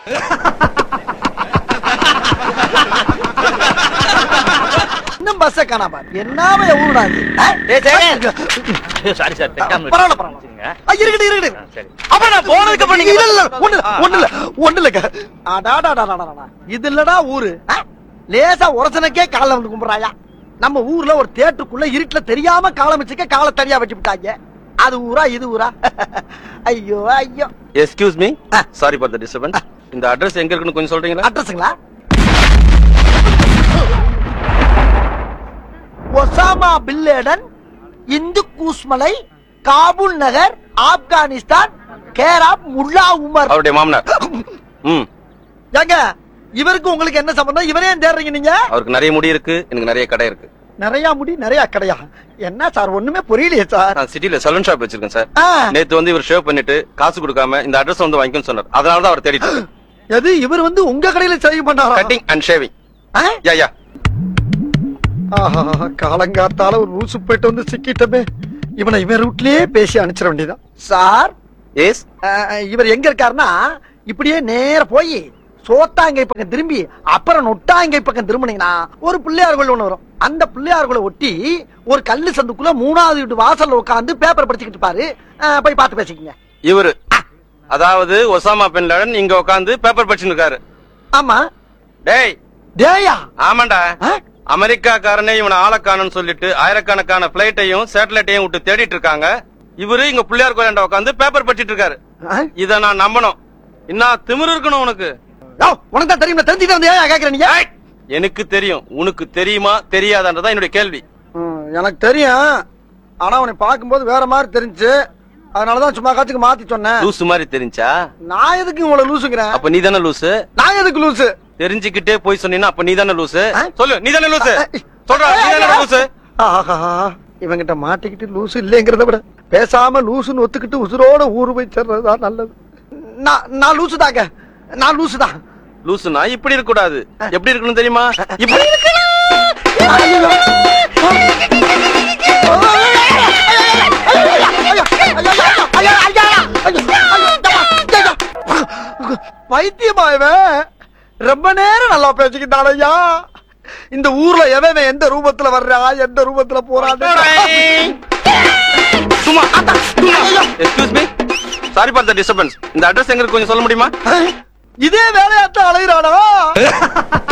இன்னும் பஸ்ஸ காணாம என்னாம ஊருடா இது ஆ? சாரி சார் தெரியாம பரவாயில்ல பரவாயில்ல ஆ, இருக்கட்டும் இருக்கட்டும் சரி அப்ப நான் போனதுக்கு அப்புறம் நீங்க இல்ல இல்ல ஒண்ணு இல்ல, ஒண்ணு இல்ல ஒண்ணு இல்ல அடாடாடாடாடா இது இல்லடா ஊரு ஆ? லேசா உரசனக்கே காலை வந்து கும்பிடுறாயா நம்ம ஊர்ல ஒரு தேட்டருக்குள்ள இருட்டுல தெரியாம காலம் வச்சுக்க காலை தனியா வச்சு விட்டாங்க அது ஊரா இது ஊரா ஐயோ ஐயோ எஸ்கியூஸ் மீ ஆ. சாரி ஃபார் த டிஸ்டர்பன்ஸ் இந்த அட்ரஸ் எங்க இருக்குன்னு கொஞ்சம் சொல்றீங்களா அட்ரஸுங்களா ஒசாமா பில்லேடன் இந்து கூஸ்மலை காபூல் நகர் ஆப்கானிஸ்தான் கேராப் முல்லா உமர் அவருடைய மாமனார் ம் ஏங்க இவருக்கு உங்களுக்கு என்ன சம்பந்தம் இவரே ஏன் தேடுறீங்க நீங்க அவருக்கு நிறைய முடி இருக்கு எனக்கு நிறைய கடை இருக்கு நிறைய முடி நிறைய கடையா என்ன சார் ஒண்ணுமே புரியலையே சார் நான் சிட்டில சலூன் ஷாப் வச்சிருக்கேன் சார் ஆ, நேத்து வந்து இவர் ஷேவ் பண்ணிட்டு காசு கொடுக்காம இந்த அட்ரஸ் வந்து வாங்கிக்கணும்னு சொன்னார் அதனால தான் அவர் தேடிட்டு எது இவர் வந்து உங்க கடையில சேவ் பண்ணாரா கட்டிங் அண்ட் ஷேவிங் ஆ? யா யா ஆஹா காலங்காத்தால ஒரு ரூசு போயிட்டு வந்து சிக்கிட்டமே இவனை இவன் ரூட்லயே பேசி அனுப்பிச்சிட வேண்டியதான் சார் எஸ் அஹ், இவர் எங்க இருக்காருன்னா இப்படியே நேர போய் சோத்தாங்கை பக்கம் திரும்பி அப்புறம் நொட்டாங்கை பக்கம் திரும்பினீங்கன்னா ஒரு பிள்ளையார் கோயில் ஒண்ணு வரும் அந்த பிள்ளையார் கோயிலை ஒட்டி ஒரு கல்லு சந்துக்குள்ள மூணாவது வீட்டு வாசல்ல உட்காந்து பேப்பர் படிச்சுக்கிட்டு பாரு அஹ், போய் பார்த்து பேசிக்கங்க இவரு அதாவது ஒசாமா பின் லாடன் இங்க உட்காந்து பேப்பர் படிச்சுன்னு இருக்காரு ஆமா டேய் டேயா ஆமாண்டா ஆ? அமெரிக்காக்காரனே இவனை ஆளக்கானன்னு சொல்லிட்டு ஆயிரக்கணக்கான பிளைட்டையும் சேட்டலைட்டையும் விட்டு தேடிட்டு இருக்காங்க இவரு இங்க பிள்ளையார் கோயிலாண்ட உட்காந்து பேப்பர் படிச்சிட்டு இருக்காரு அஹ்? இத நான் நம்பணும் இன்னும் திமிரு இருக்கணும் உனக்கு யோவ், உனக்கு தான் தெரியும் தெரிஞ்சுட்டு வந்து ஏன் கேக்குற நீங்க ஏய், எனக்கு தெரியும் உனக்கு தெரியுமா தெரியாதான்றதான் என்னுடைய கேள்வி ம், எனக்கு தெரியும் ஆனா உன்னை பார்க்கும்போது வேற மாதிரி தெரிஞ்சு அதனாலதான் சும்மா காத்துக்கு மாத்தி சொன்னேன் லூசு மாதிரி தெரிஞ்சா நான் எதுக்கு உங்களை லூசுங்கிறேன் அப்ப நீ தானே லூசு நான் எதுக்கு லூசு தெரிஞ்சுக்கிட்டே போய் சொன்னீங்கன்னா அப்ப நீ தானே லூசு ஆ? சொல்லு நீ தானே லூசு சொல்றா நீ தானே லூசு ஆஹா இவங்கிட்ட மாட்டிக்கிட்டு லூசு இல்லைங்கிறத விட பேசாம லூசுன்னு ஒத்துக்கிட்டு உசுரோட ஊரு போய் சேர்றதுதான் நல்லது நான் நான் லூசு தாங்க நான் லூசு தான் லூசுனா இப்படி இருக்க கூடாது எப்படி இருக்கணும் தெரியுமா இப்படி பைத்தியமா இவன் ரொம்ப நேரம் நல்லா பேசிக்கிட்டான் ஐயா இந்த ஊர்ல எவன் எந்த ரூபத்துல வர்றா எந்த ரூபத்துல போறான்னு சும்மா excuse me sorry for the disturbance இந்த அட்ரஸ் எங்க இருக்கு கொஞ்சம் சொல்ல முடியுமா இதே வேலையாத்தான் அலைகிறானா